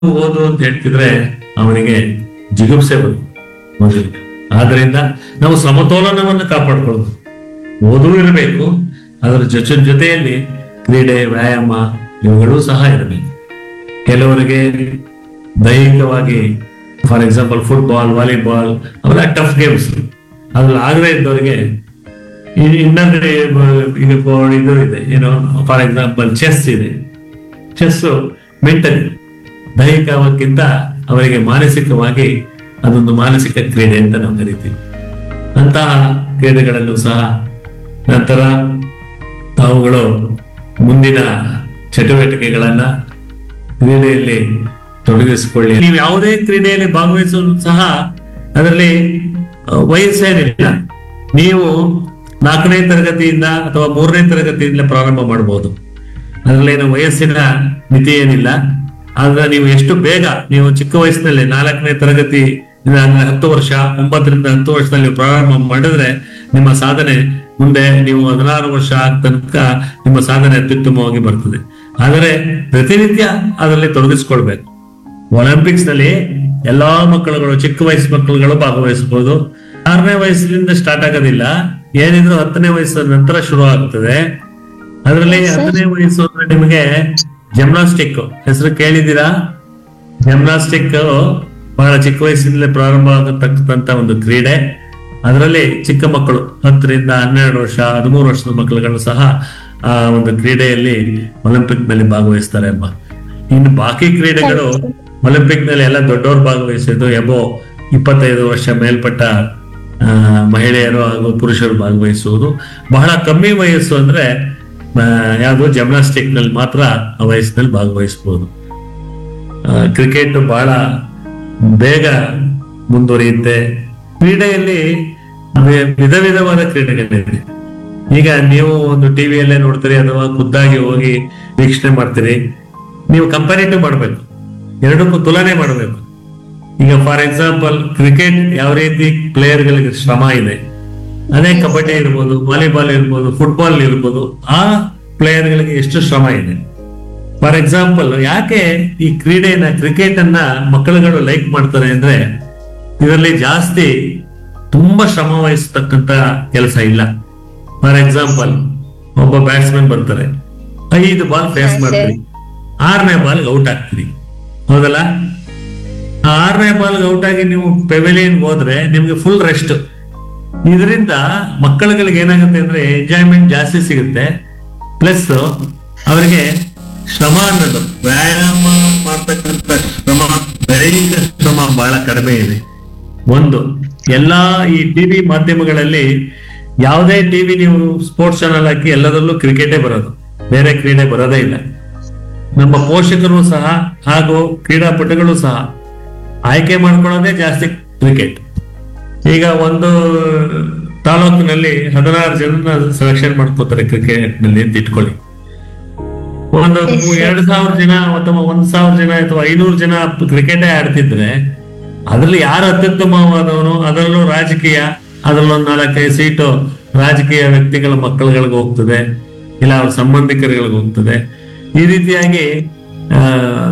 ಓದು ಅಂತ ಹೇಳ್ತಿದ್ರೆ ಅವನಿಗೆ ಜಿಗುಪ್ಸೆ ಬರುತ್ತೆ ಮೊದಲಿಗೆ ಆದ್ರಿಂದ ನಾವು ಸಮತೋಲನವನ್ನು ಕಾಪಾಡ್ಕೊಳ್ಳೋದು ಓದು ಇರಬೇಕು ಅದರ ಜೊತೆ ಜೊತೆಯಲ್ಲಿ ಕ್ರೀಡೆ ವ್ಯಾಯಾಮ ಇವುಗಳು ಸಹ ಇರಬೇಕು ಕೆಲವರಿಗೆ ದೈಹಿಕವಾಗಿ ಫಾರ್ ಎಕ್ಸಾಂಪಲ್ ಫುಟ್ಬಾಲ್ ವಾಲಿಬಾಲ್ ಅವೆಲ್ಲ ಟಫ್ ಗೇಮ್ಸ್ ಅದ್ರಲ್ಲಿ ಆಗದೆ ಇದ್ದವರಿಗೆ ಇ- ಇನ್ನೊಂದು ಈಗ ಬ- ಇದು ಇದೆ ಏನು ಫಾರ್ ಎಕ್ಸಾಂಪಲ್ ಚೆಸ್ ಇದೆ ಚೆಸ್ ಮೆಂಟಲಿ ದೈಹಿಕಕ್ಕಿಂತ ಅವರಿಗೆ ಮಾನಸಿಕವಾಗಿ ಅದೊಂದು ಮಾನಸಿಕ ಕ್ರೀಡೆ ಅಂತ ನಾವು ಕರಿತೀವಿ ಅಂತಹ ಕ್ರೀಡೆಗಳಲ್ಲೂ ಸಹ ನಂತರ ತಾವುಗಳು ಮುಂದಿನ ಚಟುವಟಿಕೆಗಳನ್ನ ಕ್ರೀಡೆಯಲ್ಲಿ ತೊಡಗಿಸಿಕೊಳ್ಳಿ ನೀವು ಯಾವುದೇ ಕ್ರೀಡೆಯಲ್ಲಿ ಭಾಗವಹಿಸಲು ಸಹ ಅದರಲ್ಲಿ ಆ, ವಯಸ್ಸೇನಿಲ್ಲ ನೀವು ನಾಲ್ಕನೇ ತರಗತಿಯಿಂದ ಅಥವಾ ಮೂರನೇ ತರಗತಿಯಿಂದ ಪ್ರಾರಂಭ ಮಾಡಬಹುದು ಅದರಲ್ಲೇನು ವಯಸ್ಸಿನ ಮಿತಿ ಏನಿಲ್ಲ ಆದ್ರೆ ನೀವು ಎಷ್ಟು ಬೇಗ ನೀವು ಚಿಕ್ಕ ವಯಸ್ಸಿನಲ್ಲಿ ನಾಲ್ಕನೇ ತರಗತಿ ಇಂದ ಅಂದ್ರೆ ಹತ್ತು ವರ್ಷ ಒಂಬತ್ತರಿಂದ ಹತ್ತು ವರ್ಷದಲ್ಲಿ ನೀವು ಪ್ರಾರಂಭ ಮಾಡಿದ್ರೆ ನಿಮ್ಮ ಸಾಧನೆ ಮುಂದೆ ನೀವು ಹದಿನಾರು ವರ್ಷ ಆದ ತನಕ ನಿಮ್ಮ ಸಾಧನೆ ಅತ್ಯುತ್ತಮವಾಗಿ ಬರ್ತದೆ ಆದರೆ ಪ್ರತಿನಿತ್ಯ ಅದರಲ್ಲಿ ತೊಡಗಿಸ್ಕೊಳ್ಬೇಕು ಒಲಿಂಪಿಕ್ಸ್ ನಲ್ಲಿ ಎಲ್ಲಾ ಮಕ್ಕಳುಗಳು ಚಿಕ್ಕ ವಯಸ್ಸು ಮಕ್ಕಳುಗಳು ಭಾಗವಹಿಸಬಹುದು ಆರನೇ ವಯಸ್ಸಿನಿಂದ ಸ್ಟಾರ್ಟ್ ಆಗೋದಿಲ್ಲ ಏನಿದ್ರು ಹತ್ತನೇ ವಯಸ್ಸಿನ ನಂತರ ಶುರು ಆಗ್ತದೆ ಅದರಲ್ಲಿ ಹತ್ತನೇ ವಯಸ್ಸು ಅಂದ್ರೆ ನಿಮಗೆ ಜಿಮ್ನಾಸ್ಟಿಕ್ ಹೆಸರು ಕೇಳಿದ್ದೀರಾ ಜಿಮ್ನಾಸ್ಟಿಕ್ ಬಹಳ ಚಿಕ್ಕ ವಯಸ್ಸಿನಲ್ಲೇ ಪ್ರಾರಂಭ ಆಗತಕ್ಕಂತ ಒಂದು ಕ್ರೀಡೆ ಅದರಲ್ಲಿ ಚಿಕ್ಕ ಮಕ್ಕಳು ಹತ್ತರಿಂದ ಹನ್ನೆರಡು ವರ್ಷ ಹದಿಮೂರು ವರ್ಷದ ಮಕ್ಕಳುಗಳು ಸಹ ಆ ಒಂದು ಕ್ರೀಡೆಯಲ್ಲಿ ಒಲಿಂಪಿಕ್ ನಲ್ಲಿ ಭಾಗವಹಿಸ್ತಾರೆ ಅಮ್ಮ ಇನ್ನು ಬಾಕಿ ಕ್ರೀಡೆಗಳು ಒಲಿಂಪಿಕ್ ನಲ್ಲಿ ಎಲ್ಲ ದೊಡ್ಡವರು ಭಾಗವಹಿಸೋದು ಎಬೋ ಇಪ್ಪತ್ತೈದು ವರ್ಷ ಮೇಲ್ಪಟ್ಟ ಆ, ಮಹಿಳೆಯರು ಹಾಗೂ ಪುರುಷರು ಭಾಗವಹಿಸುವುದು ಬಹಳ ಕಮ್ಮಿ ವಯಸ್ಸು ಅಂದ್ರೆ ಆ, ಯಾವುದು ಜಿಮ್ನಾಸ್ಟಿಕ್ ನಲ್ಲಿ ಮಾತ್ರ ಆ ವಯಸ್ಸಿನಲ್ಲಿ ಭಾಗವಹಿಸಬಹುದು ಕ್ರಿಕೆಟ್ ಬಹಳ ಬೇಗ ಮುಂದುವರಿಯುತ್ತೆ ಕ್ರೀಡೆಯಲ್ಲಿ ವಿ- ವಿಧ ವಿಧವಾದ ಕ್ರೀಡೆಗಳಿದೆ ಈಗ ನೀವು ಒಂದು ಟಿವಿಯಲ್ಲೇ ನೋಡ್ತೀರಿ ಅಥವಾ ಖುದ್ದಾಗಿ ಹೋಗಿ ವೀಕ್ಷಣೆ ಮಾಡ್ತೀರಿ ನೀವು ಕಂಪ್ಯಾರಿಟಿವ್ ಮಾಡಬೇಕು ಎರಡಕ್ಕೂ ತುಲನೆ ಮಾಡಬೇಕು ಈಗ ಫಾರ್ ಎಕ್ಸಾಂಪಲ್ ಕ್ರಿಕೆಟ್ ಯಾವ ರೀತಿ ಪ್ಲೇಯರ್ಗಳಿಗೆ ಶ್ರಮ ಇದೆ ಅದೇ ಕಬಡ್ಡಿ ಇರ್ಬೋದು ವಾಲಿಬಾಲ್ ಇರ್ಬೋದು ಫುಟ್ಬಾಲ್ ಇರ್ಬೋದು ಆ ಪ್ಲೇಯರ್ಗಳಿಗೆ ಎಷ್ಟು ಶ್ರಮ ಇದೆ ಫಾರ್ ಎಕ್ಸಾಂಪಲ್ ಯಾಕೆ ಈ ಕ್ರೀಡೆನ ಕ್ರಿಕೆಟ್ ಅನ್ನ ಮಕ್ಕಳುಗಳು ಲೈಕ್ ಮಾಡ್ತಾರೆ ಅಂದ್ರೆ ಇದರಲ್ಲಿ ಜಾಸ್ತಿ ತುಂಬಾ ಶ್ರಮ ವಹಿಸ್ತಕ್ಕಂತ ಕೆಲಸ ಇಲ್ಲ ಫಾರ್ ಎಕ್ಸಾಂಪಲ್ ಒಬ್ಬ ಬ್ಯಾಟ್ಸ್ಮನ್ ಬರ್ತಾರೆ ಐದು ಬಾಲ್ ಫೇಸ್ ಮಾಡ್ತೀರಿ ಆರನೇ ಬಾಲ್ ಔಟ್ ಆಗ್ತೀರಿ ಹೌದಲ್ಲ ಆ ಆರನೇ ಬಾಲ್ ಔಟ್ ಆಗಿ ನೀವು ಪೆವಿಲಿಯನ್ ಹೋದ್ರೆ ನಿಮ್ಗೆ ಫುಲ್ ರೆಸ್ಟ್ ಇದರಿಂದ ಮಕ್ಕಳುಗಳಿಗೆ ಏನಾಗುತ್ತೆ ಅಂದ್ರೆ ಎಂಜಾಯ್ಮೆಂಟ್ ಜಾಸ್ತಿ ಸಿಗುತ್ತೆ ಪ್ಲಸ್ ಅವರಿಗೆ ಶ್ರಮ ಅನ್ನೋದು ವ್ಯಾಯಾಮ ಮಾಡ್ತಕ್ಕಂಥ ಶ್ರಮ ದೈಹಿಕ ಶ್ರಮ ಬಹಳ ಕಡಿಮೆ ಇದೆ ಒಂದು ಎಲ್ಲಾ ಈ ಟಿವಿ ಮಾಧ್ಯಮಗಳಲ್ಲಿ ಯಾವುದೇ ಟಿವಿ ನೀವು ಸ್ಪೋರ್ಟ್ಸ್ ಚಾನಲ್ ಹಾಕಿ ಎಲ್ಲದರಲ್ಲೂ ಕ್ರಿಕೆಟೇ ಬರೋದು ಬೇರೆ ಕ್ರೀಡೆ ಬರೋದೇ ಇಲ್ಲ ನಮ್ಮ ಪೋಷಕರು ಸಹ ಹಾಗೂ ಕ್ರೀಡಾಪಟುಗಳು ಸಹ ಆಯ್ಕೆ ಮಾಡ್ಕೊಳ್ಳೋದೇ ಜಾಸ್ತಿ ಕ್ರಿಕೆಟ್ ಈಗ ಒಂದು ತಾಲೂಕಿನಲ್ಲಿ ಹದಿನಾರು ಜನ ಸೆಲೆಕ್ಷನ್ ಮಾಡ್ಕೋತಾರೆ ಕ್ರಿಕೆಟ್ ನಲ್ಲಿ ಅಂತ ಇಟ್ಕೊಳ್ಳಿ ಒಂದು ಎರಡು ಸಾವಿರ ಜನ ಅಥವಾ ಒಂದ್ ಸಾವಿರ ಜನ ಅಥವಾ ಐನೂರು ಜನ ಕ್ರಿಕೆಟೇ ಆಡ್ತಿದ್ರೆ ಅದ್ರಲ್ಲಿ ಯಾರು ಅತ್ಯುತ್ತಮವಾದವನು ಅದರಲ್ಲೂ ರಾಜಕೀಯ ಅದ್ರಲ್ಲೊಂದು ನಾಲ್ಕೈದು ಸೀಟು ರಾಜಕೀಯ ವ್ಯಕ್ತಿಗಳ ಮಕ್ಕಳುಗಳಿಗೆ ಹೋಗ್ತದೆ ಇಲ್ಲ ಅವ್ರ ಸಂಬಂಧಿಕರುಗಳಿಗೆ ಹೋಗ್ತದೆ ಈ ರೀತಿಯಾಗಿ ಆ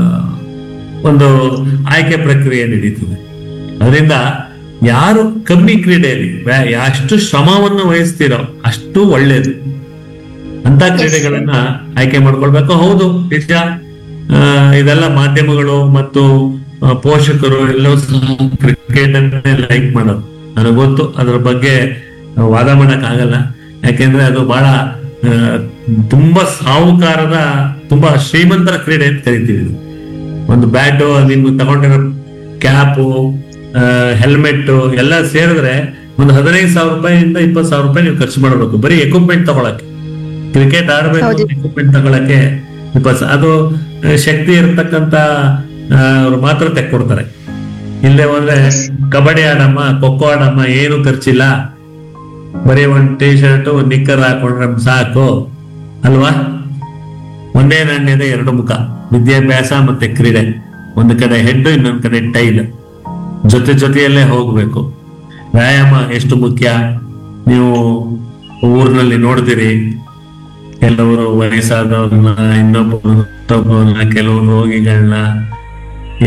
ಒಂದು ಆಯ್ಕೆ ಪ್ರಕ್ರಿಯೆ ನಡೀತದೆ ಅದರಿಂದ ಯಾರು ಕಮ್ಮಿ ಕ್ರೀಡೆಯಲ್ಲಿ ವ್ಯಾ- ಎಷ್ಟು ಶ್ರಮವನ್ನು ವಹಿಸ್ತೀರೋ ಅಷ್ಟು ಒಳ್ಳೇದು ಅಂತ ಕ್ರೀಡೆಗಳನ್ನ ಆಯ್ಕೆ ಮಾಡ್ಕೊಳ್ಬೇಕು ಹೌದು ನಿಜ ಆ, ಇದೆಲ್ಲ ಮಾಧ್ಯಮಗಳು ಮತ್ತು ಆ, ಪೋಷಕರು ಎಲ್ಲರೂ ಸಹ ಕ್ರಿಕೆಟ್ ಅನ್ನೇ ಲೈಕ್ ಮಾಡೋದು ನನಗೆ ಗೊತ್ತು ಅದ್ರ ಬಗ್ಗೆ ವಾದ ಮಾಡಕ್ ಆಗಲ್ಲ ಯಾಕೆಂದ್ರೆ ಅದು ಬಹಳ ಆ, ತುಂಬಾ ಸಾಹುಕಾರದ ತುಂಬಾ ಶ್ರೀಮಂತರ ಕ್ರೀಡೆ ಅಂತ ಕರಿತೀವಿ ಇದು ಒಂದು ಬ್ಯಾಟು ನೀವು ತಗೊಂಡಿರೋ ಕ್ಯಾಪು ಹೆಲ್ಮೆಟ್ ಎಲ್ಲ ಸೇರಿದ್ರೆ ಒಂದು ಹದಿನೈದು ಸಾವಿರ ರೂಪಾಯಿಯಿಂದ ಇಪ್ಪತ್ತು ಸಾವಿರ ರೂಪಾಯಿ ನೀವು ಖರ್ಚು ಮಾಡಬೇಕು ಬರೀ ಎಕ್ವಿಪ್ಮೆಂಟ್ ತಗೊಳಕ್ಕೆ ಕ್ರಿಕೆಟ್ ಆಡ್ಬೇಕು ಹೌದು. ಎಕ್ವಿಪ್ಮೆಂಟ್ ತಗೊಳಕ್ಕೆ ಇಪ್ಪತ್ತು ಸಾ- ಅದು ಆ, ಶಕ್ತಿ ಇರ್ತಕ್ಕಂತ ಅವ್ರು ಮಾತ್ರ ತೆಕ್ಕೊಡ್ತಾರೆ ಇಲ್ಲೇ ಹೋದ್ರೆ ಕಬಡ್ಡಿ ಆಡಮ್ಮ ಖೋಖೋ ಆಡಮ್ಮ ಏನು ಖರ್ಚಿಲ್ಲ ಬರೀ ಒಂದ್ ಟೀ ಶರ್ಟ್ ಒಂದ್ ನಿಕ್ಕರ್ ಹಾಕೊಂಡ್ರೆ ಸಾಕು ಅಲ್ವಾ ಒಂದೇ ನಾಣ್ಯದ ಎರಡು ಮುಖ ವಿದ್ಯಾಭ್ಯಾಸ ಮತ್ತೆ ಕ್ರೀಡೆ ಒಂದು ಕಡೆ ಹೆಡ್ ಇನ್ನೊಂದು ಕಡೆ ಟೈಲ್ ಜೊತೆ ಜೊತೆಯಲ್ಲೇ ಹೋಗ್ಬೇಕು ವ್ಯಾಯಾಮ ಎಷ್ಟು ಮುಖ್ಯ ನೀವು ಊರಿನಲ್ಲಿ ನೋಡ್ತೀರಿ ಕೆಲವರು ವಯಸ್ಸಾದವ್ರನ್ನ ಇನ್ನೊಬ್ಬರನ್ನ ಕೆಲವರು ರೋಗಿಗಳನ್ನ